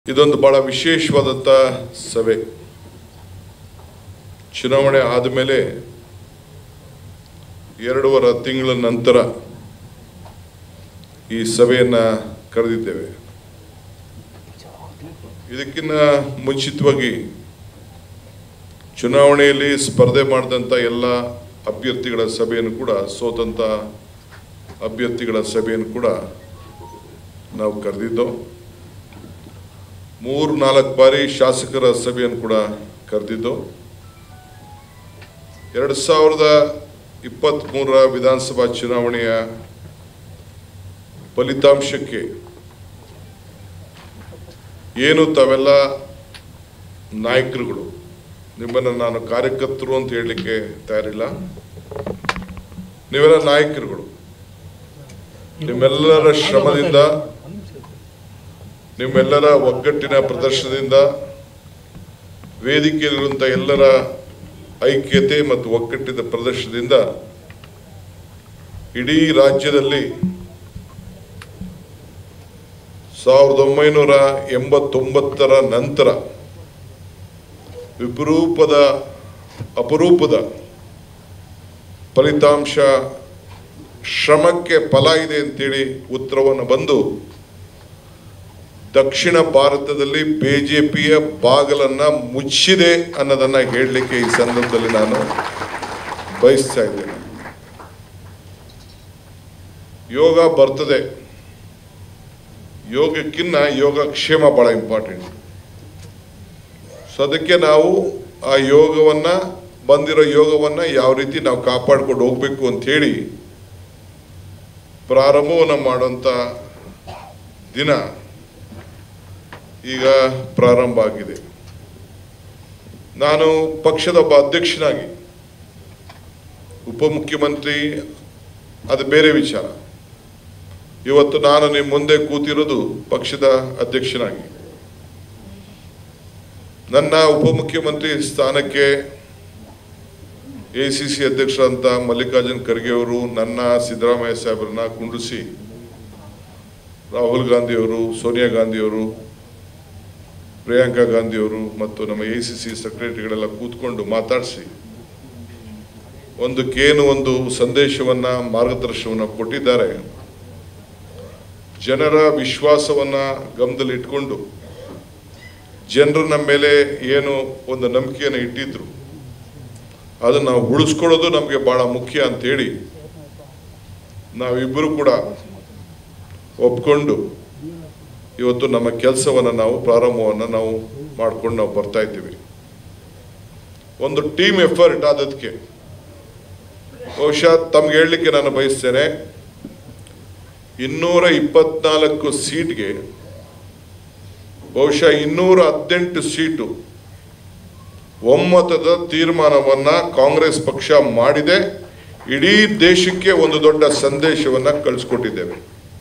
ಇದೊಂದು ಬಹಳ ವಿಶೇಷವಾದಂಥ ಸಭೆ ಚುನಾವಣೆ ಆದಮೇಲೆ ಎರಡೂವರೆ ತಿಂಗಳ ನಂತರ ಈ ಸಭೆಯನ್ನು ಕರೆದಿದ್ದೇವೆ ಇದಕ್ಕಿಂತ ಮುಂಚಿತವಾಗಿ ಚುನಾವಣೆಯಲ್ಲಿ ಸ್ಪರ್ಧೆ ಮಾಡಿದಂಥ ಎಲ್ಲ ಅಭ್ಯರ್ಥಿಗಳ ಸಭೆಯನ್ನು ಕೂಡ ಸೋತಂಥ ಅಭ್ಯರ್ಥಿಗಳ ಸಭೆಯನ್ನು ಕೂಡ ನಾವು ಕರೆದಿದ್ದೋ ಮೂರು ನಾಲ್ಕು ಬಾರಿ ಶಾಸಕರ ಸಭೆಯನ್ನು ಕೂಡ ಕರೆದಿದ್ದು ಎರಡು ಸಾವಿರದ ಇಪ್ಪತ್ತ್ಮೂರರ ವಿಧಾನಸಭಾ ಚುನಾವಣೆಯ ಫಲಿತಾಂಶಕ್ಕೆ ಏನು ತಾವೆಲ್ಲ ನಾಯಕರುಗಳು ನಿಮ್ಮನ್ನು ನಾನು ಕಾರ್ಯಕರ್ತರು ಅಂತ ಹೇಳಲಿಕ್ಕೆ ತಯಾರಿಲ್ಲ ನೀವೆಲ್ಲ ನಾಯಕರುಗಳು ನಿಮ್ಮೆಲ್ಲರ ಶ್ರಮದಿಂದ ನಿಮ್ಮೆಲ್ಲರ ಒಗ್ಗಟ್ಟಿನ ಪ್ರದರ್ಶನದಿಂದ ವೇದಿಕೆಯಲ್ಲಿರುವಂಥ ಎಲ್ಲರ ಐಕ್ಯತೆ ಮತ್ತು ಒಗ್ಗಟ್ಟಿನ ಪ್ರದರ್ಶನದಿಂದ ಇಡೀ ರಾಜ್ಯದಲ್ಲಿ ಸಾವಿರದ ಒಂಬೈನೂರ ಎಂಬತ್ತೊಂಬತ್ತರ ನಂತರ ವಿಪರೂಪದ ಅಪರೂಪದ ಫಲಿತಾಂಶ ಶ್ರಮಕ್ಕೆ ಫಲ ಇದೆ ಅಂತೇಳಿ ಉತ್ತರವನ್ನು ಬಂದು ದಕ್ಷಿಣ ಭಾರತದಲ್ಲಿ ಬಿಜೆಪಿಯ ಬಾಗಲನ್ನ ಮುಚ್ಚಿದೆ ಅನ್ನೋದನ್ನ ಹೇಳಲಿಕ್ಕೆ ಈ ಸಂದರ್ಭದಲ್ಲಿ ನಾನು ಬಯಸ್ತಾ ಇದ್ದೇನೆ ಯೋಗ ಬರ್ತದೆ ಯೋಗಕ್ಕಿನ್ನ ಯೋಗಕ್ಷೇಮ ಬಹಳ ಇಂಪಾರ್ಟೆಂಟ್ ಸೊ ಅದಕ್ಕೆ ನಾವು ಆ ಯೋಗವನ್ನ ಬಂದಿರೋ ಯೋಗವನ್ನ ಯಾವ ರೀತಿ ನಾವು ಕಾಪಾಡ್ಕೊಂಡು ಹೋಗ್ಬೇಕು ಅಂತ ಹೇಳಿ ಪ್ರಾರಂಭವನ್ನು ಮಾಡುವಂಥ ದಿನ ಈಗ ಪ್ರಾರಂಭ ಆಗಿದೆ ನಾನು ಪಕ್ಷದ ಒಬ್ಬ ಅಧ್ಯಕ್ಷನಾಗಿ ಉಪಮುಖ್ಯಮಂತ್ರಿ ಅದು ಬೇರೆ ವಿಚಾರ ಇವತ್ತು ನಾನು ನಿಮ್ಮ ಮುಂದೆ ಕೂತಿರೋದು ಪಕ್ಷದ ಅಧ್ಯಕ್ಷನಾಗಿ ನನ್ನ ಉಪಮುಖ್ಯಮಂತ್ರಿ ಸ್ಥಾನಕ್ಕೆ ಎ ಸಿ ಸಿ ಅಧ್ಯಕ್ಷರಂತ ಮಲ್ಲಿಕಾರ್ಜುನ್ ಖರ್ಗೆ ಅವರು ನನ್ನ ಸಿದ್ದರಾಮಯ್ಯ ಸಾಹೇಬರನ್ನ ಕುಂಡಿಸಿ ರಾಹುಲ್ ಗಾಂಧಿಯವರು ಸೋನಿಯಾ ಗಾಂಧಿಯವರು ಪ್ರಿಯಾಂಕಾ ಗಾಂಧಿಯವರು ಮತ್ತು ನಮ್ಮ ಎ ಸಿ ಸಿ ಸೆಕ್ರೆಟರಿಗಳೆಲ್ಲ ಕೂತ್ಕೊಂಡು ಮಾತಾಡಿಸಿ ಒಂದಕ್ಕೇನು ಒಂದು ಸಂದೇಶವನ್ನ ಮಾರ್ಗದರ್ಶನವನ್ನು ಕೊಟ್ಟಿದ್ದಾರೆ ಜನರ ವಿಶ್ವಾಸವನ್ನ ಗಮನದಲ್ಲಿ ಇಟ್ಕೊಂಡು ಜನರು ನಮ್ಮ ಮೇಲೆ ಏನು ಒಂದು ನಂಬಿಕೆಯನ್ನು ಇಟ್ಟಿದ್ರು ಅದನ್ನು ನಾವು ಉಳಿಸ್ಕೊಳ್ಳೋದು ನಮಗೆ ಬಹಳ ಮುಖ್ಯ ಅಂತೇಳಿ ನಾವಿಬ್ಬರು ಕೂಡ ಒಪ್ಕೊಂಡು ಇವತ್ತು ನಮ್ಮ ಕೆಲಸವನ್ನು ನಾವು ಪ್ರಾರಂಭವನ್ನು ನಾವು ಮಾಡ್ಕೊಂಡು ನಾವು ಬರ್ತಾ ಇದ್ದೀವಿ ಒಂದು ಟೀಮ್ ಎಫರ್ಟ್ ಆದದಕ್ಕೆ ಬಹುಶಃ ತಮ್ಗೆ ಹೇಳಲಿಕ್ಕೆ ನಾನು ಬಯಸ್ತೇನೆ ಇನ್ನೂರ ಇಪ್ಪತ್ನಾಲ್ಕು ಸೀಟ್ಗೆ ಬಹುಶಃ ಇನ್ನೂರ ಹದಿನೆಂಟು ಸೀಟು ಒಮ್ಮತದ ತೀರ್ಮಾನವನ್ನ ಕಾಂಗ್ರೆಸ್ ಪಕ್ಷ ಮಾಡಿದೆ ಇಡೀ ದೇಶಕ್ಕೆ ಒಂದು ದೊಡ್ಡ ಸಂದೇಶವನ್ನ ಕಳಿಸ್ಕೊಟ್ಟಿದ್ದೇವೆ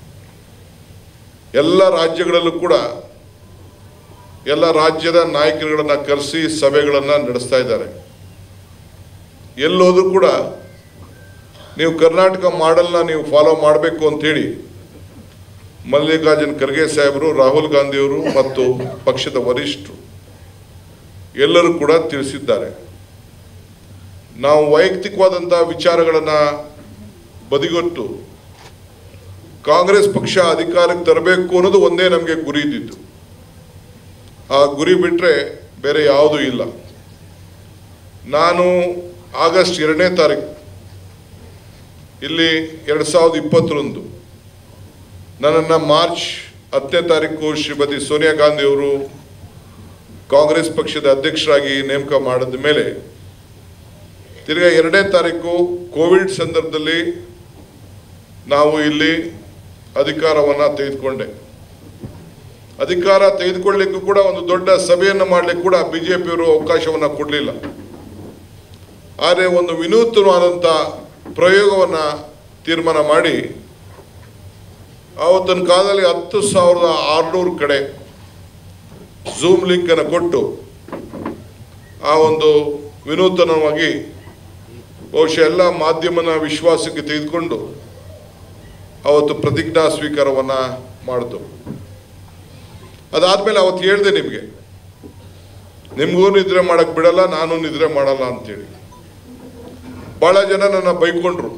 ಎಲ್ಲ ರಾಜ್ಯಗಳಲ್ಲೂ ಕೂಡ ಎಲ್ಲ ರಾಜ್ಯದ ನಾಯಕರುಗಳನ್ನ ಕರೆಸಿ ಸಭೆಗಳನ್ನ ನಡೆಸ್ತಾ ಇದ್ದಾರೆ ಎಲ್ಲೋದ್ರೂ ಕೂಡ ನೀವು ಕರ್ನಾಟಕ ಮಾಡೆಲ್ನ ನೀವು ಫಾಲೋ ಮಾಡಬೇಕು ಅಂತೇಳಿ ಮಲ್ಲಿಕಾರ್ಜುನ್ ಖರ್ಗೆ ಸಾಹೇಬರು ರಾಹುಲ್ ಗಾಂಧಿಯವರು ಮತ್ತು ಪಕ್ಷದ ವರಿಷ್ಠರು ಎಲ್ಲರೂ ಕೂಡ ತಿಳಿಸಿದ್ದಾರೆ ನಾವು ವೈಯಕ್ತಿಕವಾದಂತಹ ವಿಚಾರಗಳನ್ನ ಬದಿಗೊಟ್ಟು ಕಾಂಗ್ರೆಸ್ ಪಕ್ಷ ಅಧಿಕಾರಕ್ಕೆ ತರಬೇಕು ಅನ್ನೋದು ಒಂದೇ ನಮಗೆ ಗುರಿ ಇದ್ದಿತ್ತು ಆ ಗುರಿ ಬಿಟ್ಟರೆ ಬೇರೆ ಯಾವುದೂ ಇಲ್ಲ ನಾನು ಆಗಸ್ಟ್ ಎರಡನೇ ತಾರೀಕು ಇಲ್ಲಿ ಎರಡು ಸಾವಿರದ ಇಪ್ಪತ್ತರಂದು ನನ್ನನ್ನು ಮಾರ್ಚ್ ಹತ್ತನೇ ತಾರೀಕು ಶ್ರೀಮತಿ ಸೋನಿಯಾ ಗಾಂಧಿ ಅವರು ಕಾಂಗ್ರೆಸ್ ಪಕ್ಷದ ಅಧ್ಯಕ್ಷರಾಗಿ ನೇಮಕ ಮಾಡಿದ ಮೇಲೆ ತಿರ್ಗಾ ಎರಡನೇ ತಾರೀಕು ಕೋವಿಡ್ ಸಂದರ್ಭದಲ್ಲಿ ನಾವು ಇಲ್ಲಿ ಅಧಿಕಾರವನ್ನು ತೆಗೆದುಕೊಂಡೆ ಅಧಿಕಾರ ತೆಗೆದುಕೊಳ್ಳಿಕ್ಕೂ ಕೂಡ ಒಂದು ದೊಡ್ಡ ಸಭೆಯನ್ನು ಮಾಡಲಿಕ್ಕೆ ಕೂಡ ಬಿಜೆಪಿಯವರು ಅವಕಾಶವನ್ನು ಕೊಡಲಿಲ್ಲ ಆದರೆ ಒಂದು ವಿನೂತನವಾದಂಥ ಪ್ರಯೋಗವನ್ನು ತೀರ್ಮಾನ ಮಾಡಿ ಆವತ್ತಿನ ಕಾಲದಲ್ಲಿ ಹತ್ತು ಸಾವಿರದ ಆರುನೂರು ಕಡೆ ಝೂಮ್ ಲಿಂಕನ್ನು ಕೊಟ್ಟು ಆ ಒಂದು ವಿನೂತನವಾಗಿ ಬಹುಶಃ ಎಲ್ಲ ಮಾಧ್ಯಮನ ವಿಶ್ವಾಸಕ್ಕೆ ತೆಗೆದುಕೊಂಡು ಅವತ್ತು ಪ್ರತಿಜ್ಞಾ ಸ್ವೀಕಾರವನ್ನು ಮಾಡಿತು ಅದಾದ್ಮೇಲೆ ಅವತ್ತು ಹೇಳ್ದೆ ನಿಮಗೆ ನಿಮಗೂ ನಿದ್ರೆ ಮಾಡಕ್ ಬಿಡಲ್ಲ ನಾನು ನಿದ್ರೆ ಮಾಡಲ್ಲ ಅಂತೇಳಿ ಬಹಳ ಜನ ನನ್ನ ಬೈಕೊಂಡ್ರು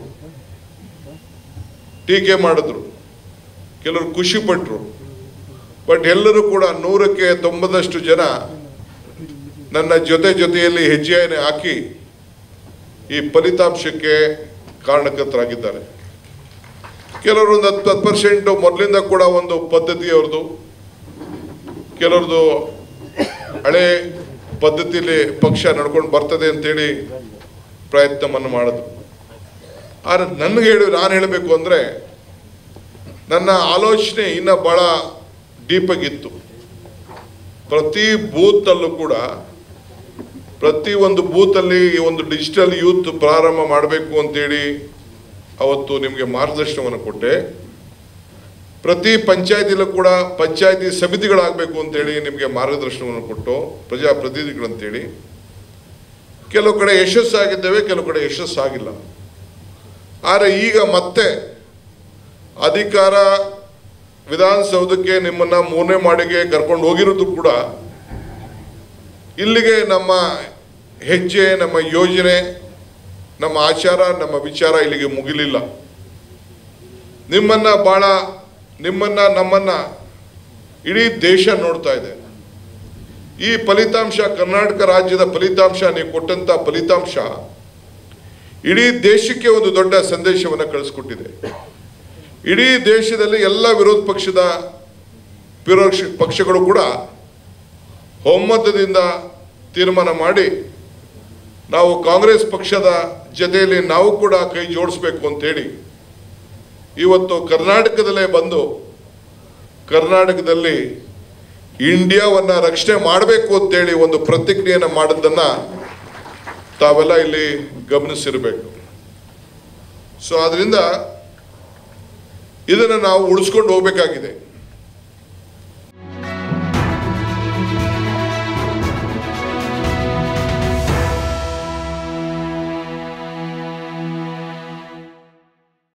ಟೀಕೆ ಮಾಡಿದ್ರು ಕೆಲವರು ಖುಷಿ ಪಟ್ರು ಬಟ್ ಎಲ್ಲರೂ ಕೂಡ ನೂರಕ್ಕೆ ತೊಂಬತ್ತಷ್ಟು ಜನ ನನ್ನ ಜೊತೆ ಜೊತೆಯಲ್ಲಿ ಹೆಜ್ಜೆಯನ್ನು ಹಾಕಿ ಈ ಫಲಿತಾಂಶಕ್ಕೆ ಕಾರಣಕರ್ತರಾಗಿದ್ದಾರೆ ಕೆಲವರು ಒಂದು ಹತ್ತು ಹತ್ತು ಪರ್ಸೆಂಟ್ ಮೊದಲಿಂದ ಕೂಡ ಒಂದು ಪದ್ಧತಿ ಅವ್ರದ್ದು ಕೆಲವ್ರದ್ದು ಹಳೆ ಪದ್ಧತಿಯಲ್ಲಿ ಪಕ್ಷ ನಡ್ಕೊಂಡು ಬರ್ತದೆ ಅಂತೇಳಿ ಪ್ರಯತ್ನವನ್ನು ಮಾಡಿದ್ರು ಆದರೆ ನನಗೆ ಹೇಳಿ ನಾನು ಹೇಳಬೇಕು ಅಂದರೆ ನನ್ನ ಆಲೋಚನೆ ಇನ್ನ ಭಾಳ ಡೀಪಾಗಿತ್ತು ಪ್ರತಿ ಬೂತಲ್ಲೂ ಕೂಡ ಪ್ರತಿ ಒಂದು ಬೂತಲ್ಲಿ ಈ ಒಂದು ಡಿಜಿಟಲ್ ಯೂತ್ ಪ್ರಾರಂಭ ಮಾಡಬೇಕು ಅಂತೇಳಿ ಅವತ್ತು ನಿಮಗೆ ಮಾರ್ಗದರ್ಶನವನ್ನು ಕೊಟ್ಟೆ ಪ್ರತಿ ಪಂಚಾಯತಿಲೂ ಕೂಡ ಪಂಚಾಯತಿ ಸಮಿತಿಗಳಾಗಬೇಕು ಅಂತೇಳಿ ನಿಮಗೆ ಮಾರ್ಗದರ್ಶನವನ್ನು ಕೊಟ್ಟು ಪ್ರಜಾಪ್ರತಿನಿಧಿಗಳಂತೇಳಿ ಕೆಲವು ಕಡೆ ಯಶಸ್ಸಾಗಿದ್ದೇವೆ ಕೆಲವು ಕಡೆ ಯಶಸ್ಸಾಗಿಲ್ಲ ಆದರೆ ಈಗ ಮತ್ತೆ ಅಧಿಕಾರ ವಿಧಾನಸೌಧಕ್ಕೆ ನಿಮ್ಮನ್ನ ಮೂರನೇ ಮಾಡಿಗೆ ಕರ್ಕೊಂಡು ಹೋಗಿರೋದು ಕೂಡ ಇಲ್ಲಿಗೆ ನಮ್ಮ ಹೆಜ್ಜೆ ನಮ್ಮ ಯೋಜನೆ ನಮ್ಮ ಆಚಾರ ನಮ್ಮ ವಿಚಾರ ಇಲ್ಲಿಗೆ ಮುಗಿಲಿಲ್ಲ ನಿಮ್ಮನ್ನ ಬಹಳ ನಿಮ್ಮನ್ನ ನಮ್ಮನ್ನ ಇಡೀ ದೇಶ ನೋಡ್ತಾ ಇದೆ ಈ ಫಲಿತಾಂಶ ಕರ್ನಾಟಕ ರಾಜ್ಯದ ಫಲಿತಾಂಶ ನೀವು ಕೊಟ್ಟಂತ ಫಲಿತಾಂಶ ಇಡೀ ದೇಶಕ್ಕೆ ಒಂದು ದೊಡ್ಡ ಸಂದೇಶವನ್ನು ಕಳಿಸ್ಕೊಟ್ಟಿದೆ ಇಡೀ ದೇಶದಲ್ಲಿ ಎಲ್ಲ ವಿರೋಧ ಪಕ್ಷದ ವಿರೋಧ ಪಕ್ಷಗಳು ಕೂಡ ಒಮ್ಮತದಿಂದ ತೀರ್ಮಾನ ಮಾಡಿ ನಾವು ಕಾಂಗ್ರೆಸ್ ಪಕ್ಷದ ಜೊತೆಯಲ್ಲಿ ನಾವು ಕೂಡ ಕೈ ಜೋಡಿಸ್ಬೇಕು ಅಂತೇಳಿ ಇವತ್ತು ಕರ್ನಾಟಕದಲ್ಲೇ ಬಂದು ಕರ್ನಾಟಕದಲ್ಲಿ ಇಂಡಿಯಾವನ್ನ ರಕ್ಷಣೆ ಮಾಡಬೇಕು ಅಂತೇಳಿ ಒಂದು ಪ್ರತಿಜ್ಞೆಯನ್ನು ಮಾಡಿದ್ದನ್ನ ತಾವೆಲ್ಲ ಇಲ್ಲಿ ಗಮನಿಸಿರಬೇಕು ಸೊ ಆದ್ರಿಂದ ಇದನ್ನು ನಾವು ಉಳಿಸ್ಕೊಂಡು ಹೋಗ್ಬೇಕಾಗಿದೆ